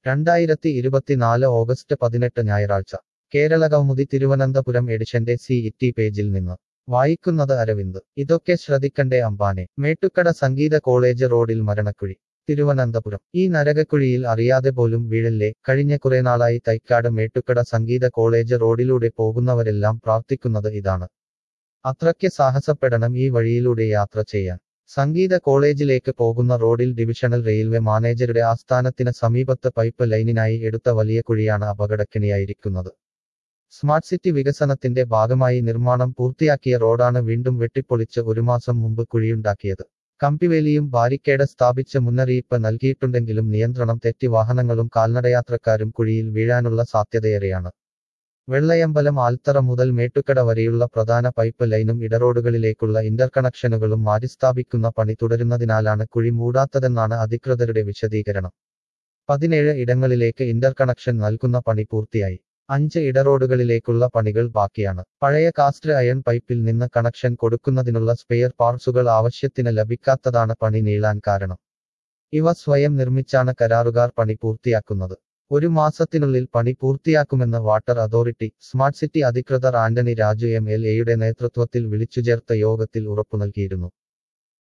രണ്ടായിരത്തി ഇരുപത്തിനാല് ഓഗസ്റ്റ് പതിനെട്ട് ഞായറാഴ്ച കേരളകൗമുദി തിരുവനന്തപുരം എഡിഷന്റെ സി ഇറ്റി പേജിൽ നിന്ന് വായിക്കുന്നത് അരവിന്ദ് ഇതൊക്കെ ശ്രദ്ധിക്കണ്ടേ അംബാനെ മേട്ടുക്കട സംഗീത കോളേജ് റോഡിൽ മരണക്കുഴി തിരുവനന്തപുരം ഈ നരകക്കുഴിയിൽ അറിയാതെ പോലും വീഴല്ലേ കഴിഞ്ഞ കുറെ നാളായി തൈക്കാട് മേട്ടുക്കട സംഗീത കോളേജ് റോഡിലൂടെ പോകുന്നവരെല്ലാം പ്രാർത്ഥിക്കുന്നത് ഇതാണ് അത്രയ്ക്ക് സാഹസപ്പെടണം ഈ വഴിയിലൂടെ യാത്ര ചെയ്യാൻ സംഗീത കോളേജിലേക്ക് പോകുന്ന റോഡിൽ ഡിവിഷണൽ റെയിൽവേ മാനേജരുടെ ആസ്ഥാനത്തിന് സമീപത്ത് പൈപ്പ് ലൈനിനായി എടുത്ത വലിയ കുഴിയാണ് അപകടക്കിണിയായിരിക്കുന്നത് സ്മാർട്ട് സിറ്റി വികസനത്തിന്റെ ഭാഗമായി നിർമ്മാണം പൂർത്തിയാക്കിയ റോഡാണ് വീണ്ടും വെട്ടിപ്പൊളിച്ച് ഒരു മാസം മുമ്പ് കുഴിയുണ്ടാക്കിയത് കമ്പിവേലിയും ബാരിക്കേഡ് സ്ഥാപിച്ച് മുന്നറിയിപ്പ് നൽകിയിട്ടുണ്ടെങ്കിലും നിയന്ത്രണം തെറ്റി വാഹനങ്ങളും കാൽനടയാത്രക്കാരും കുഴിയിൽ വീഴാനുള്ള സാധ്യതയേറെയാണ് വെള്ളയമ്പലം ആൽത്തറ മുതൽ മേട്ടുക്കട വരെയുള്ള പ്രധാന പൈപ്പ് ലൈനും ഇടറോഡുകളിലേക്കുള്ള ഇന്റർകണക്ഷനുകളും മാറ്റിസ്ഥാപിക്കുന്ന പണി തുടരുന്നതിനാലാണ് കുഴി മൂടാത്തതെന്നാണ് അധികൃതരുടെ വിശദീകരണം പതിനേഴ് ഇടങ്ങളിലേക്ക് ഇന്റർകണക്ഷൻ നൽകുന്ന പണി പൂർത്തിയായി അഞ്ച് ഇടറോഡുകളിലേക്കുള്ള പണികൾ ബാക്കിയാണ് പഴയ കാസ്റ്റ് അയൺ പൈപ്പിൽ നിന്ന് കണക്ഷൻ കൊടുക്കുന്നതിനുള്ള സ്പെയർ പാർട്സുകൾ ആവശ്യത്തിന് ലഭിക്കാത്തതാണ് പണി നീളാൻ കാരണം ഇവ സ്വയം നിർമ്മിച്ചാണ് കരാറുകാർ പണി പൂർത്തിയാക്കുന്നത് ഒരു മാസത്തിനുള്ളിൽ പണി പൂർത്തിയാക്കുമെന്ന് വാട്ടർ അതോറിറ്റി സ്മാർട്ട് സിറ്റി അധികൃതർ ആന്റണി രാജു എം എൽ എയുടെ നേതൃത്വത്തിൽ വിളിച്ചുചേർത്ത യോഗത്തിൽ ഉറപ്പു നൽകിയിരുന്നു